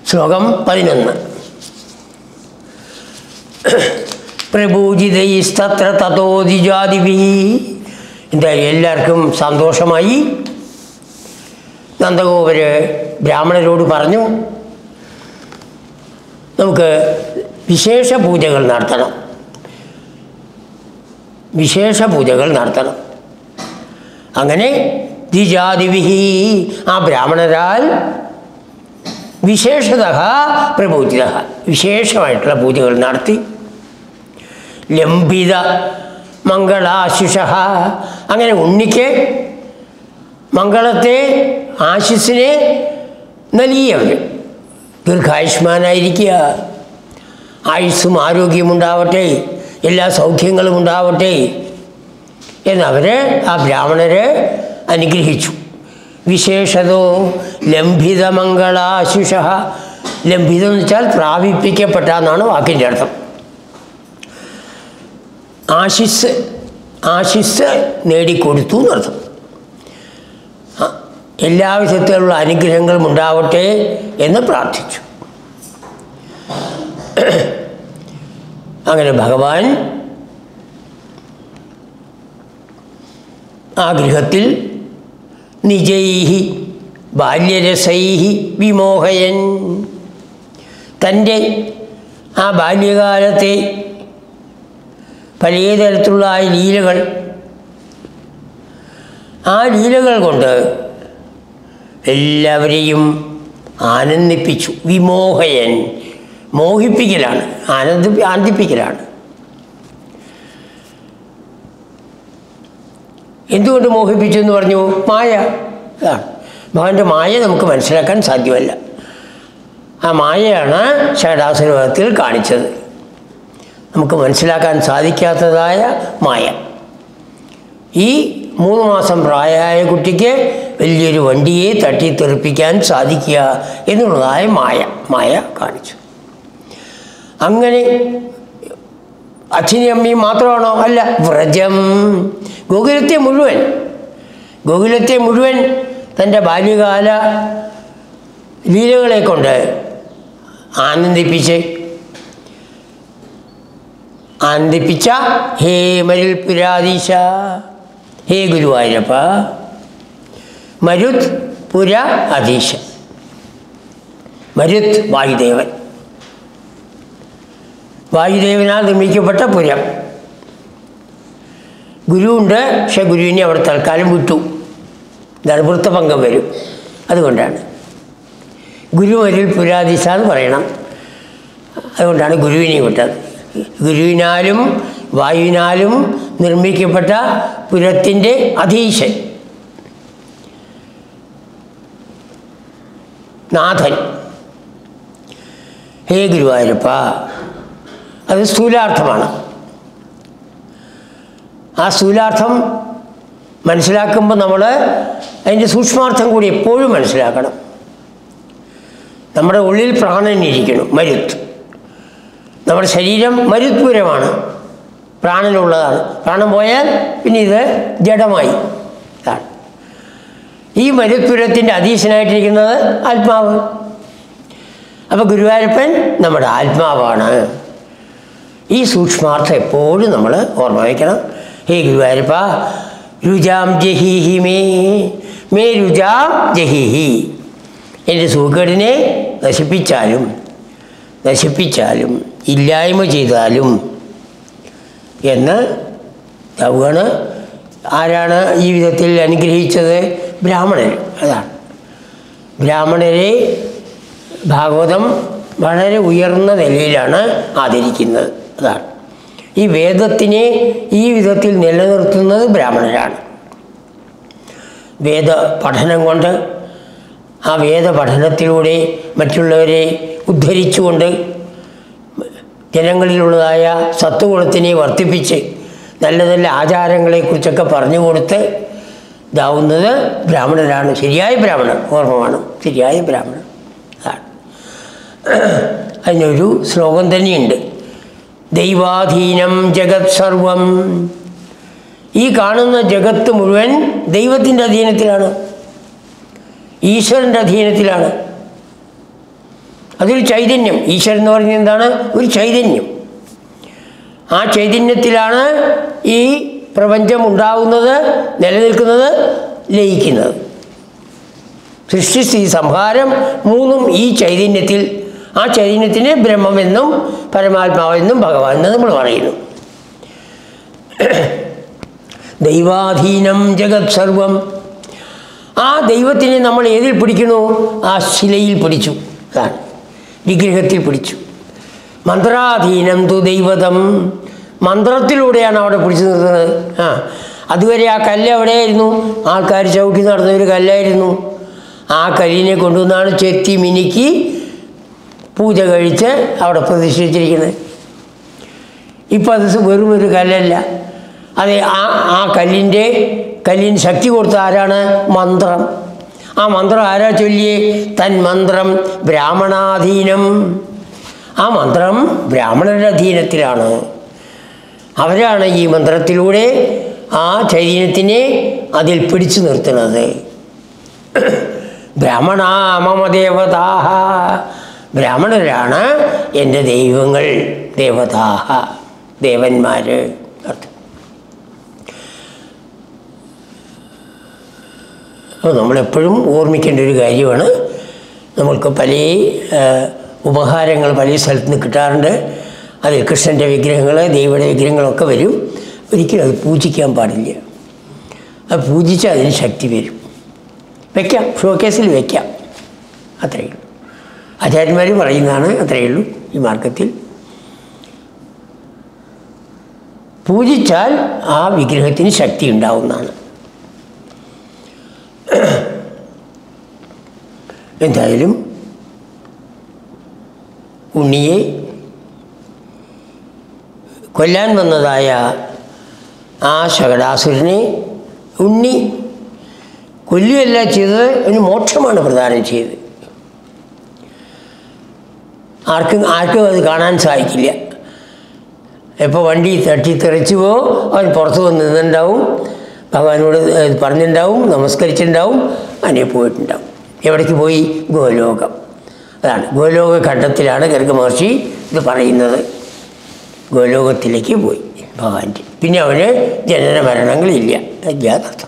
ശ്ലോകം പതിനൊന്ന് പ്രഭൂജിതൈസ്തത്ര തതോദിജാതിഭി എന്തായാലും എല്ലാവർക്കും സന്തോഷമായി നന്ദഗോപര് ബ്രാഹ്മണരോട് പറഞ്ഞു നമുക്ക് വിശേഷ പൂജകൾ നടത്തണം വിശേഷ പൂജകൾ നടത്തണം അങ്ങനെ ദ്വിജാതിവിഹി ആ ബ്രാഹ്മണരാൽ വിശേഷത പ്രപൂജിത വിശേഷമായിട്ടുള്ള പൂജകൾ നടത്തി ലംബിത മംഗളാശിഷ അങ്ങനെ ഉണ്ണിക്ക് മംഗളത്തെ ആശിസിനെ നൽകിയവർ ദീർഘായുഷ്മാനായിരിക്കുക ആയുസ്സും ആരോഗ്യമുണ്ടാവട്ടെ എല്ലാ സൗഖ്യങ്ങളും ഉണ്ടാവട്ടെ എന്നവർ ആ ബ്രാഹ്മണരെ അനുഗ്രഹിച്ചു വിശേഷതോ ലംഭിതമംഗളാശിഷ ലംഭിതം എന്ന് വെച്ചാൽ പ്രാപിപ്പിക്കപ്പെട്ട എന്നാണ് വാക്കിൻ്റെ അർത്ഥം ആശിസ് ആശിസ് നേടിക്കൊടുത്തു എന്നർത്ഥം ആ, എല്ലാ വിധത്തിലുള്ള അനുഗ്രഹങ്ങളും ഉണ്ടാവട്ടെ എന്ന് പ്രാർത്ഥിച്ചു അങ്ങനെ ഭഗവാൻ ആ ഗൃഹത്തിൽ നിജൈഹി ബാല്യരസൈഹി വിമോഹയൻ തൻ്റെ ആ ബാല്യകാലത്തെ പലതരത്തിലുള്ള ആ ലീലകൾ ആ ലീലകൾ കൊണ്ട് എല്ലാവരെയും ആനന്ദിപ്പിച്ചു വിമോഹയൻ മോഹിപ്പിക്കലാണ് ആനന്ദ ആനന്ദിപ്പിക്കലാണ് എന്തുകൊണ്ട് മോഹിപ്പിച്ചു എന്ന് പറഞ്ഞു മായ അതാണ് ഭഗവാന്റെ മായ നമുക്ക് മനസ്സിലാക്കാൻ സാധ്യമല്ല ആ മായയാണ് ഷടാസുരത്തിൽ കാണിച്ചത് നമുക്ക് മനസ്സിലാക്കാൻ സാധിക്കാത്തതായ മായ ഈ മൂന്ന് മാസം പ്രായമായ കുട്ടിക്ക് വലിയൊരു വണ്ടിയെ തട്ടിത്തെറിപ്പിക്കാൻ സാധിക്കുക എന്നുള്ളതായ മായ മായ കാണിച്ചു അങ്ങനെ അച്ഛനും അമ്മയും മാത്രമാണോ അല്ല വ്രജം ഗോകുലത്തെ മുഴുവൻ ഗോകുലത്തെ മുഴുവൻ തൻ്റെ ബാല്യകാല ലീലകളെ കൊണ്ട് ആനന്ദിപ്പിച്ച് ആനന്ദിപ്പിച്ച ഹേ മരുൽ പുരാധീശ ഹേ ഗുരുവായൂരപ്പ മരുത് പുര അധീശ മരുത് വായുദേവൻ വായുദേവനാൽ നിർമ്മിക്കപ്പെട്ട പുരം ഗുരുവുണ്ട് പക്ഷെ ഗുരുവിനെ അവിടെ തൽക്കാലം വിട്ടു ഇതാണ് വൃത്തഭംഗം വരും അതുകൊണ്ടാണ് ഗുരുവരിൽ പുരാദിശ എന്ന് പറയണം അതുകൊണ്ടാണ് ഗുരുവിനെ വിട്ടത് ഗുരുവിനാലും വായുവിനാലും നിർമ്മിക്കപ്പെട്ട പുരത്തിൻ്റെ അധീശൻ നാഥൻ ഹേ ഗുരുവായൂരപ്പ അത് സ്ഥൂലാർത്ഥമാണ് ആ സ്ഥൂലാർത്ഥം മനസ്സിലാക്കുമ്പോൾ നമ്മൾ അതിൻ്റെ സൂക്ഷ്മാർത്ഥം കൂടി എപ്പോഴും മനസ്സിലാക്കണം നമ്മുടെ ഉള്ളിൽ പ്രാണൻ ഇരിക്കണം മരുത്ത് നമ്മുടെ ശരീരം മരുത്പൂരമാണ് പ്രാണനുള്ളതാണ് പ്രാണൻ പോയാൽ പിന്നെ ഇത് ജഡമായി ഇതാണ് ഈ മരുത്പുരത്തിൻ്റെ അധീശനായിട്ടിരിക്കുന്നത് ആത്മാവ് അപ്പോൾ ഗുരുവായൂരപ്പൻ നമ്മുടെ ആത്മാവാണ് ഈ സൂക്ഷ്മാർത്ഥം എപ്പോഴും നമ്മൾ ഓർമ്മ വയ്ക്കണം ഹേ ഗുരുവായൂരപ്പ രുജാം ജഹീഹി മേ മേ രുജാം ജഹീഹി എൻ്റെ സൂക്കേടിനെ നശിപ്പിച്ചാലും നശിപ്പിച്ചാലും ഇല്ലായ്മ ചെയ്താലും എന്ന് തവുകയാണ് ആരാണ് ഈ വിധത്തിൽ അനുഗ്രഹിച്ചത് ബ്രാഹ്മണർ അതാണ് ബ്രാഹ്മണരെ ഭാഗവതം വളരെ ഉയർന്ന നിലയിലാണ് ആദരിക്കുന്നത് അതാണ് ഈ വേദത്തിനെ ഈ വിധത്തിൽ നിലനിർത്തുന്നത് ബ്രാഹ്മണരാണ് വേദ പഠനം കൊണ്ട് ആ വേദ പഠനത്തിലൂടെ മറ്റുള്ളവരെ ഉദ്ധരിച്ചുകൊണ്ട് ജനങ്ങളിലുള്ളതായ സത്വഗുണത്തിനെ വർദ്ധിപ്പിച്ച് നല്ല നല്ല ആചാരങ്ങളെക്കുറിച്ചൊക്കെ പറഞ്ഞു കൊടുത്ത് ഇതാവുന്നത് ബ്രാഹ്മണരാണ് ശരിയായ ബ്രാഹ്മണൻ ഓർമ്മ വേണം ശരിയായ ബ്രാഹ്മണൻ അതാണ് അതിനൊരു ശ്ലോകം തന്നെയുണ്ട് ദൈവാധീനം ജഗത് സർവം ഈ കാണുന്ന ജഗത്ത് മുഴുവൻ ദൈവത്തിൻ്റെ അധീനത്തിലാണ് ഈശ്വരൻ്റെ അധീനത്തിലാണ് അതൊരു ചൈതന്യം ഈശ്വരൻ എന്ന് പറഞ്ഞാൽ എന്താണ് ഒരു ചൈതന്യം ആ ചൈതന്യത്തിലാണ് ഈ പ്രപഞ്ചം ഉണ്ടാകുന്നത് നിലനിൽക്കുന്നത് ലയിക്കുന്നത് സൃഷ്ടിസ്ഥിതി സംഹാരം മൂന്നും ഈ ചൈതന്യത്തിൽ ആ ചൈതന്യത്തിന് ബ്രഹ്മമെന്നും പരമാത്മാവെന്നും ഭഗവാൻ എന്ന് നമ്മൾ പറയുന്നു ദൈവാധീനം ജഗത് സർവം ആ ദൈവത്തിനെ നമ്മൾ ഏതിൽ പിടിക്കണോ ആ ശിലയിൽ പിടിച്ചു അതാണ് വിഗ്രഹത്തിൽ പിടിച്ചു മന്ത്രാധീനം തു ദൈവതം മന്ത്രത്തിലൂടെയാണ് അവിടെ പിടിച്ചു നിർത്തുന്നത് ആ അതുവരെ ആ കല്ല് എവിടെയായിരുന്നു ആൾക്കാർ ചവിട്ടി നടന്ന ഒരു കല്ലായിരുന്നു ആ കല്ലിനെ കൊണ്ടുവന്നാണ് ചെത്തി മിനുക്കി പൂജ കഴിച്ച് അവിടെ പ്രതിഷ്ഠിച്ചിരിക്കുന്നത് ഇപ്പം അത് വെറും ഒരു കല്ലല്ല അതെ ആ ആ കല്ലിൻ്റെ കല്ലിന് ശക്തി കൊടുത്ത ആരാണ് മന്ത്രം ആ മന്ത്രം ആരാ ചൊല്ലിയേ തൻ മന്ത്രം ബ്രാഹ്മണാധീനം ആ മന്ത്രം ബ്രാഹ്മണരുടെ അധീനത്തിലാണ് അവരാണ് ഈ മന്ത്രത്തിലൂടെ ആ ചൈതന്യത്തിനെ അതിൽ പിടിച്ചു നിർത്തുന്നത് ബ്രാഹ്മണ മമ ദേവതാഹ ബ്രാഹ്മണരാണ് എൻ്റെ ദൈവങ്ങൾ ദേവതാഹ ദേവന്മാർ അർത്ഥം അപ്പോൾ നമ്മളെപ്പോഴും ഓർമ്മിക്കേണ്ട ഒരു കാര്യമാണ് നമ്മൾക്ക് പല ആ, ഉപഹാരങ്ങൾ പല സ്ഥലത്ത് നിന്ന് കിട്ടാറുണ്ട് അതിൽ കൃഷ്ണൻ്റെ വിഗ്രഹങ്ങൾ ദൈവയുടെ വിഗ്രഹങ്ങളൊക്കെ വരും ഒരിക്കലും അത് പൂജിക്കാൻ പാടില്ല അത് പൂജിച്ചാൽ അതിന് ശക്തി വരും വെക്കാം ഷോക്കേസിൽ വെക്കാം അത്രയേ ഉള്ളൂ ആചാര്യന്മാർ പറയുന്നതാണ് അത്രയേ ഉള്ളൂ ഈ മാർഗത്തിൽ പൂജിച്ചാൽ ആ വിഗ്രഹത്തിന് ശക്തി ഉണ്ടാവുന്നതാണ് എന്തായാലും ഉണ്ണിയെ കൊല്ലാൻ വന്നതായ ആ ശകടാസുരനെ ഉണ്ണി കൊല്ലുകയല്ല ചെയ്തത് അതിന് മോക്ഷമാണ് പ്രദാനം ചെയ്തത് ആർക്കും ആർക്കും അത് കാണാൻ സാധിക്കില്ല എപ്പോൾ വണ്ടി തട്ടിത്തെറിച്ചു പോ അവൻ പുറത്ത് വന്ന് നിന്നുണ്ടാവും ഭഗവാനോട് ഏഹ്, പറഞ്ഞിട്ടുണ്ടാവും നമസ്കരിച്ചിട്ടുണ്ടാവും അങ്ങനെ പോയിട്ടുണ്ടാവും എവിടേക്ക് പോയി ഗോലോകം അതാണ് ഗോലോക ഘട്ടത്തിലാണ് ഗർഗ മഹർഷി ഇത് പറയുന്നത് ഗോലോകത്തിലേക്ക് പോയി ഭഗവാന്റെ പിന്നെ അവന് ജനന മരണങ്ങളില്ല അജ്ഞാതർത്ഥം